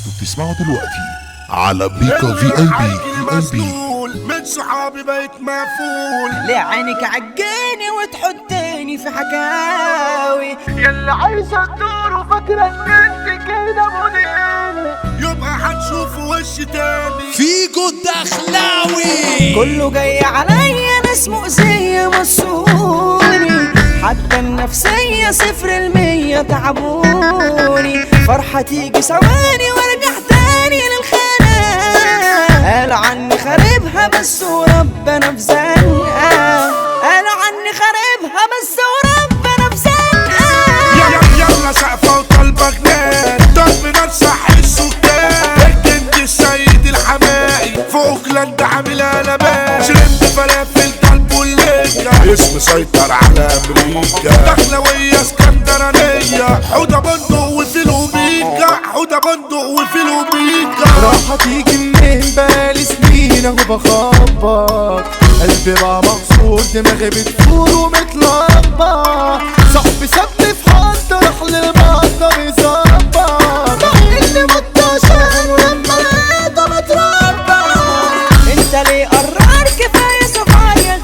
انتوا بتسمعوا دلوقتي على بيكا في اي بي في اي بي من صحابي بقيت مقفول ليه عينك عجاني وتحطني في حكاوي يلا عايشة الدور وفاكرة ان انت كده مدير يبقى هتشوف وش تاني فيجو الدخلاوي كله جاي عليا ناس مؤذية مسوني حتى النفسية صفر المية تعبوني فرحة تيجي ثواني وارجع تاني للخناق قالوا عني خاربها بس وربنا في زنقة قالوا عني خاربها بس وربنا في زنقة يلا يلا سقفة وطالبة جنان ضرب نار صح السكان الجند السيد الحمائي في اوكلاند عامل قلبان شربت فلافل قلب والليجا اسم سيطر على امريكا دخلوية اسكندرانية حودة بندق وفيلو بيكا حودة بندق وفيلو بيكا راح تيجي منين بالي سنين اهو بخبط قلبي بقى مكسور دماغي بتفور ومتلخبط صاحبي سابني في حد راح للمقدر يظبط مع اني مت عشان ولما لقيته متربط انت ليه قرار كفايه صفايا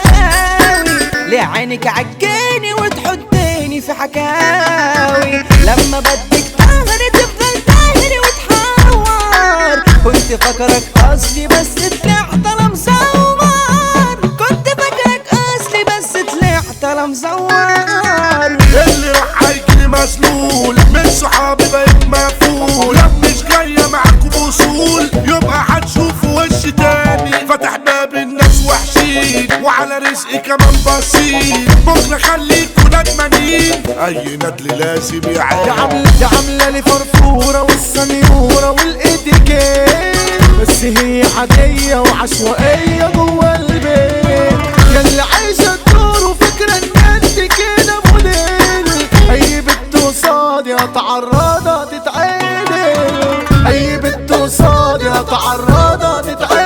غلاوي ليه عينك عجاني وتحطني في حكاوي لما بدك تهري تفضل تهري وتحور كنت فاكرك اصلي بس طلعت انا مزور كنت فاكرك اصلي بس طلعت انا مزور اللي راح هيجيلي مسلول من صحابي بقيت مقفول لا مش جاية معاكم بوصول يبقى هتشوفوا وش تاني فتح باب الناس وحشين وعلى رزقي كمان بسيط بكرة خليكوا ندمانين أي ندل لازم يا يعاني عاملة يا عاملة لي فرفورة والسنيورة والاتيكيت بس هي عادية وعشوائية جوه البيت ياللي عايشة الدور وفاكرة ان انت كده موديل اي بنت قصادي هتعرضها تتعدل اي بنت قصادي هتعرضها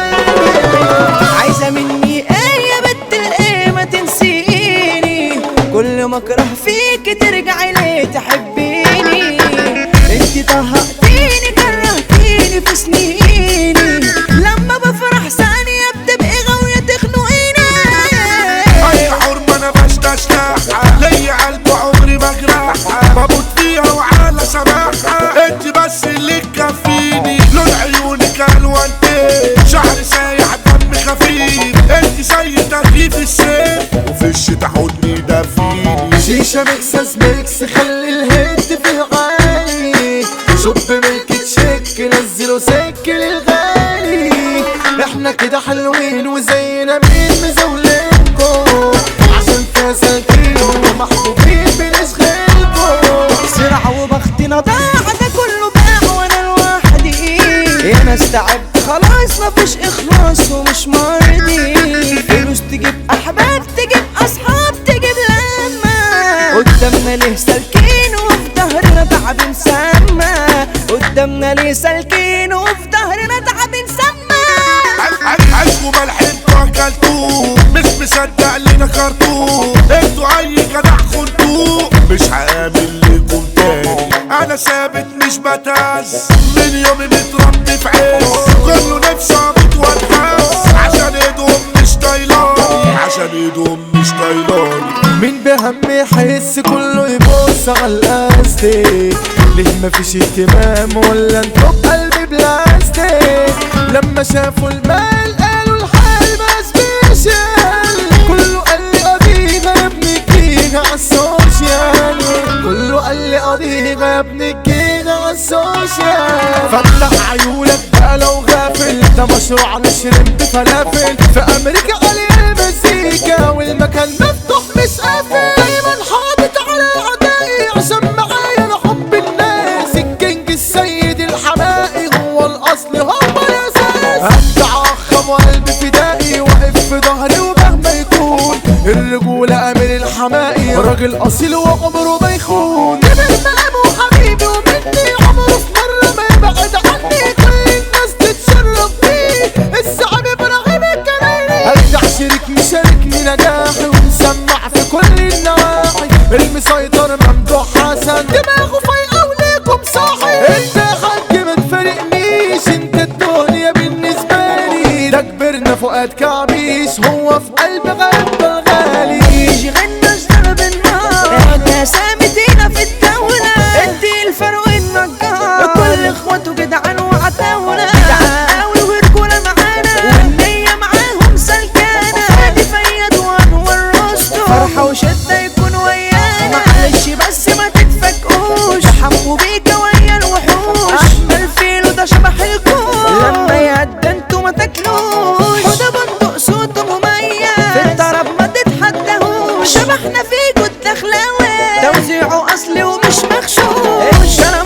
تتعدل عايزة مني ايه يا بنت الايه ما تنسيني كل ما اكره فيك ترجعي ليه تحبيني انت طهقتيني كرهتيني في سنيني لما بفرح ثانية بتبقي غاوية تخنقيني أي حرمة أنا بشتشتحها ليا قلب عمري ما جرحها بموت فيها وعلى سماحها انت بس اللي تكفيني لون عيونك الوانتين شعر سايح دم خفيف انت زي ترغيف السيف وفي الشتا حضني دفيني شيشة مكسس ميكس خلي الهيد في الغالي شوب ملك تشيك نزلوا سك للغالي احنا كده حلوين وزينا مين مزولينكم عشان فاسدين ومحبوبين بنشغلكم سرعة وبختنا ضاع ده كله باع وانا لوحدي يا ناس تعبت خلاص مفيش اخلاص ومش مرضي فلوس تجيب احباب تجيب اصحاب تجيب لما قدامنا ليه سالكين وفي ظهرنا تعب مسمى قدامنا ليه سالكين وفي ظهرنا تعب مسمى عشقوا ملح انتوا اكلتوه مش مصدق لينا كرتوه انتوا اي جدع خنتوه مش هعمل لكم تاني انا ثابت مش بتاز من يومي متربي في عز كله نفسه متوتاز عشان ايدهم مش طايلاني عشان ايدهم مش طايلاني مين بهم يحس كله يبص على الاستيك ليه مفيش اهتمام ولا انتوا بقلب بلاستيك لما شافوا المال قالوا الحال بس بيشال كله قال لي قضيها يا ابني الجيجا عالسوشيال كله قال لي قضيها يا ابني الجيجا عالسوشيال فتح عيونك بقى لو غافل ده مشروع نشر بفلافل في امريكا عليه المزيكا والمكان مفتوح مش قافل دايما حاطط على اعدائي عشان معايا انا حب الناس الكينج السيد الحمائي هو الاصل هو الاساس ابدع اخم وقلبي فدائي واقف في ظهري ومهما يكون الرجولة امير الحمائي راجل اصيل وعمره ما يخون جبل مقام وحبيبي ومني عمره في مرة ما يبعد عني كل الناس تتشرف بيه الزعيم ابراهيم الكناني ارجع شريك مشاركني نجاحي ومسمع في كل النواحي المسيطر ممدوح حسن دماغه فايقة وليكم صاحي انت يا حاج من فريق فؤاد كعبيس هو في قلب غد الغالي يشغلنا ضرب النار احنا سامتينا في الدولة ادي الفرق النجار كل اخواته جدعان وعتاولة جدعان قوي ورجولة معانا والنية معاهم سلكانة فادي فياد وانور رستم فرحة وشدة يكون ويانا معلش بس ما تتفاجئوش حمو بيكا ويا الوحوش احمد فيلو ده شبح الكون لما يعدى انتوا ما تاكلوش حدا بندق صوته مميز في الطرب ما تتحدهوش شبحنا فيكوا الدخلاوي توزيعه اصلي ومش مغشوش الشرف